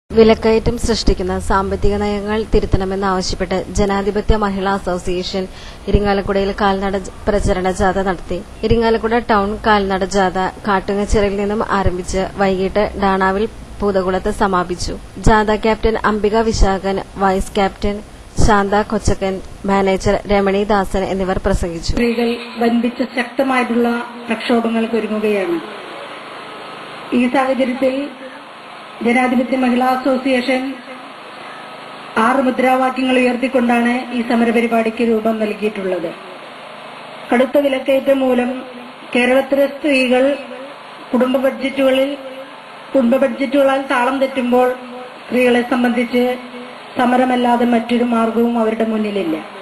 വിലക്കയറ്റം സൃഷ്ടിക്കുന്ന സാമ്പത്തിക നയങ്ങൾ തിരുത്തണമെന്നാവശ്യപ്പെട്ട് ജനാധിപത്യ മഹിളാ അസോസിയേഷൻ ഇരിങ്ങാലക്കുടയിൽ കാൽനട ജ- പ്രചരണ ജാഥ നടത്തി ഇരിങ്ങാലക്കുട ടൗൺ കാൽനട ജാഥ കാട്ടുങ്ങച്ചിറയിൽ നിന്നും ആരംഭിച്ച് വൈകിട്ട് ഡാണാവിൽ പൂതകുളത്ത് സമാപിച്ചു ജാഥ captain Ambika Vishakhan vice captain Shantha Kochakkan manager Ramani Dasan എന്നിവർ പ്രസംഗിച്ചു സ്ത്രീകൾ വൻപിച്ച ശക്തമായിട്ടുള്ള പ്രക്ഷോഭങ്ങൾക്ക് ഒരുങ്ങുകയാണ് ഈ സാഹചര്യത്തിൽ ജനാധിപത്യ മഹിളാ അസോസിയേഷൻ ആറ് മുദ്രാവാക്യങ്ങൾ ഉയർത്തിക്കൊണ്ടാണ് ഈ സമരപരിപാടിക്ക് രൂപം നൽകിയിട്ടുള്ളത് കടുത്ത വിലക്കയറ്റം മൂലം കേരളത്തിലെ സ്ത്രീകൾ കുടുംബ ബഡ്ജറ്റുകളിൽ കുടുംബ ബഡ്ജറ്റുകളാൽ താളം തെറ്റുമ്പോൾ സ്ത്രീകളെ സംബന്ധിച്ച് സമരമല്ലാതെ മറ്റൊരു മാർഗവും അവരുടെ മുന്നിലില്ല